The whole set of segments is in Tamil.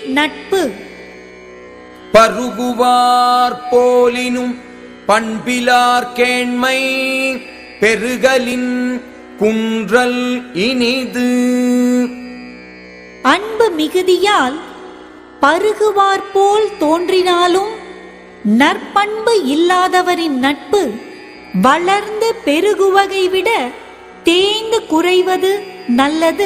நட்பு பருகுவார் போலினும் பண்பிலார் கேண்மை பெருகலின் குன்றல் இனிது அன்பு மிகுதியால் பருகுவார் போல் தோன்றினாலும் நற்பண்பு இல்லாதவரின் நட்பு வளர்ந்து பெருகுவகை விட தேய்ந்து குறைவது நல்லது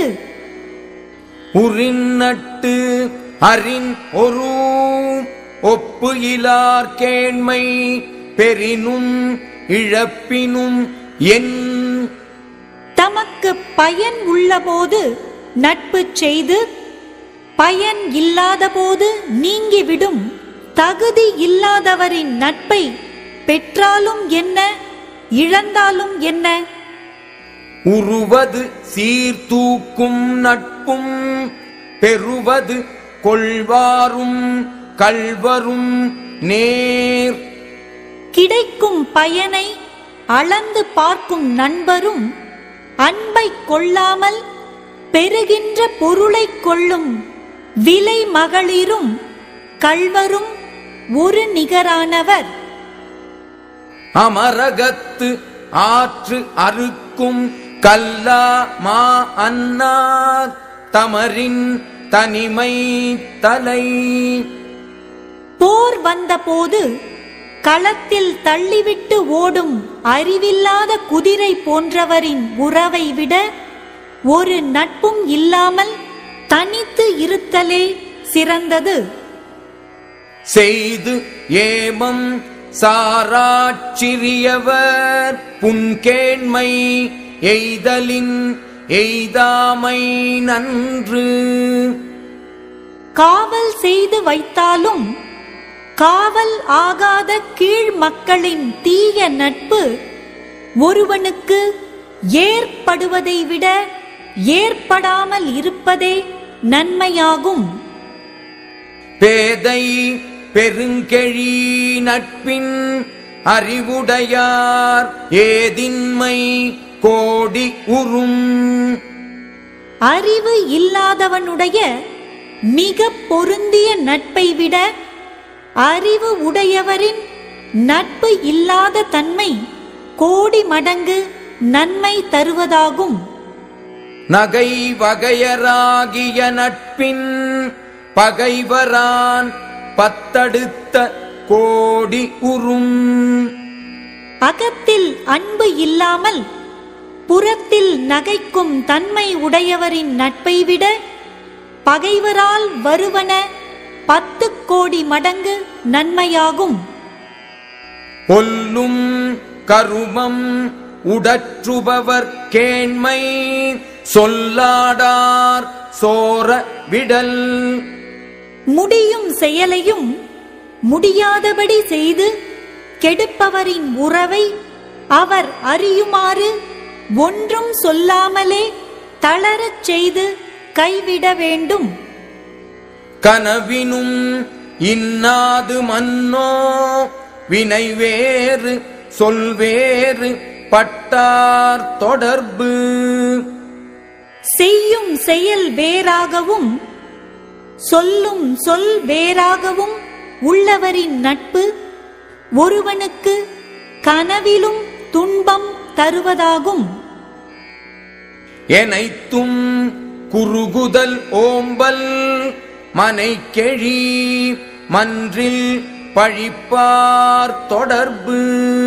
உரின் நட்டு அறின் ஒரு ஒப்பு இலார் கேண்மை பெரினும் இழப்பினும் என் தமக்கு பயன் உள்ளபோது நட்பு செய்து பயன் இல்லாதபோது நீங்கிவிடும் தகுதி இல்லாதவரின் நட்பை பெற்றாலும் என்ன இழந்தாலும் என்ன உருவது சீர்தூக்கும் நட்பும் பெறுவது கொள்வாரும் கள்வரும் நேர் கிடைக்கும் பயனை அளந்து பார்க்கும் நண்பரும் அன்பை கொள்ளாமல் பெறுகின்ற பொருளைக் கொள்ளும் விலை மகளிரும் கள்வரும் ஒரு நிகரானவர் அமரகத்து ஆற்று அறுக்கும் கல்லா மா அன்னார் தமரின் தனிமை தலை போர் வந்தபோது களத்தில் தள்ளிவிட்டு ஓடும் அறிவில்லாத குதிரை போன்றவரின் உறவை விட ஒரு நட்பும் இல்லாமல் தனித்து இருத்தலே சிறந்தது செய்து ஏமம் சாராச்சிறியவர் புன்கேண்மை எய்தலின் எய்தாமை நன்று காவல் செய்து வைத்தாலும் காவல் ஆகாத கீழ் மக்களின் தீய நட்பு ஒருவனுக்கு ஏற்படுவதை விட ஏற்படாமல் இருப்பதே நன்மையாகும் பேதை பெருங்கெழி நட்பின் அறிவுடையார் ஏதின்மை கோடி உறும் அறிவு இல்லாதவனுடைய மிக பொருந்திய நட்பை விட அறிவு உடையவரின் நட்பு இல்லாத தன்மை கோடி மடங்கு நன்மை தருவதாகும் நகை வகையராகிய நட்பின் பகைவரான் பத்தடுத்த கோடி உறும் அகத்தில் அன்பு இல்லாமல் புறத்தில் நகைக்கும் தன்மை உடையவரின் நட்பை விட பகைவரால் வருவன பத்து கோடி மடங்கு நன்மையாகும் கொல்லும் கருமம் உடற்றுபவர் கேண்மை சொல்லாடார் சோர விடல் முடியும் செயலையும் முடியாதபடி செய்து கெடுப்பவரின் உறவை அவர் அறியுமாறு ஒன்றும் சொல்லாமலே தளரச் செய்து கைவிட வேண்டும் கனவினும் இன்னாது மன்னோ வினை வேறு சொல் வேறு பட்டார் தொடர்பு செய்யும் செயல் வேறாகவும் சொல்லும் சொல் வேறாகவும் உள்ளவரின் நட்பு ஒருவனுக்கு கனவிலும் துன்பம் தருவதாகும் எனைத்தும் குறுகுதல் ஓம்பல் மனைக்கெழி மன்றில் பழிப்பார் தொடர்பு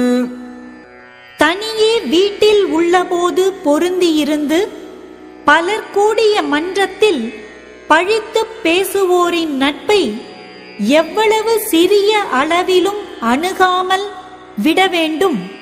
தனியே வீட்டில் உள்ளபோது பொருந்தியிருந்து பலர் கூடிய மன்றத்தில் பழித்துப் பேசுவோரின் நட்பை எவ்வளவு சிறிய அளவிலும் அணுகாமல் விட வேண்டும்